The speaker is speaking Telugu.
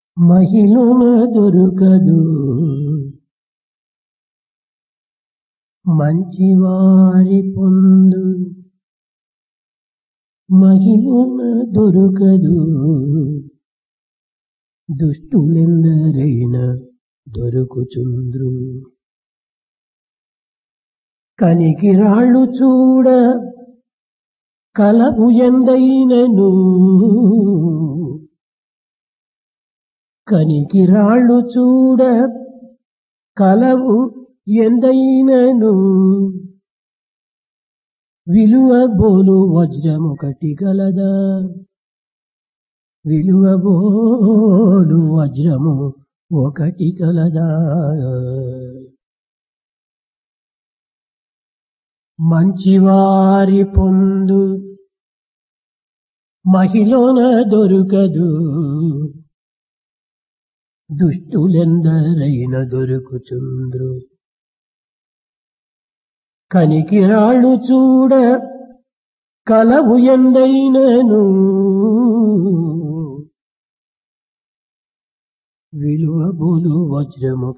మహిళన దొరకదు మంచివారి పొందు మహిళన దొరకదు దుష్టులెందరైన దొరుకుచుంద్రు కనికి రాళ్ళు చూడ కలవు ఎందైనను కనికి రాళ్ళు చూడ కలవు ఎందైనను విలువ బోలు వజ్రమొకటి గలదా విలువ బోలు వజ్రము ఒకటి కలదా మంచివారి పొందు మహిళన దొరకదు దుష్టులెందరైన దొరుకుచుంద్రు కనికి రాళ్ళు చూడ కలవు ఎందైనను విలువ బోలు వజ్రము